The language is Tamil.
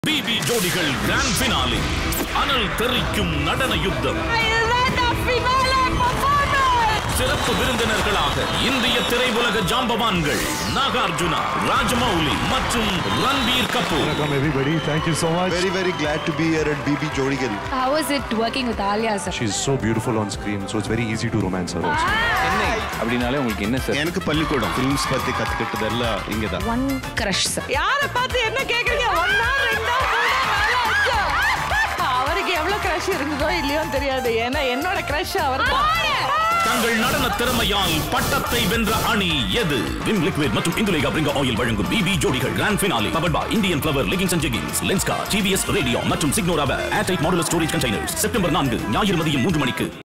பிபி ஜோடிகள் கிராண்ட் பினாலி அனல் தெறிக்கும் நடன யுத்தம் சிறப்பு விருந்தினர்களாக இந்திய திரையுலக ஜாம்பவான்கள் நாகார்ஜுனா ராஜமௌலி மற்றும் Ranbir Kapoor Welcome everybody. Thank you so much. Very, very glad to be here at BB Jodigal. How is it working with Alia sir? She's so beautiful on screen, so it's very easy to romance her also. Chennai அப்படின்னாலே உங்களுக்கு என்ன சார் எனக்கு பள்ளிக்கூடம் ஃபிலிம்ஸ் பத்தி கத்துக்கிட்டதெல்லாம் இங்க தான் One crush sir. யார பார்த்து என்ன கேக்குறீங்க ஒன்னா ரெண்டா மூணா நாலா அஞ்சா அவருக்கு எவ்வளவு கிரஷ் இருந்ததோ இல்லையோ தெரியாது ஏன்னா என்னோட கிரஷ் அவர் தங்கள் நடன திறமையால் பட்டத்தை வென்ற அணி எது விம் லிக்விட் மற்றும் இந்துலேகா பிரிங்க ஆயில் வழங்கும் பிபி ஜோடிகள் grand finale power by Indian flower leggings and jeggings Lenskart TVS radio மற்றும் Signoraware airtight modular storage containers September நான்கு ஞாயிறு மதியம் மூன்று மணிக்கு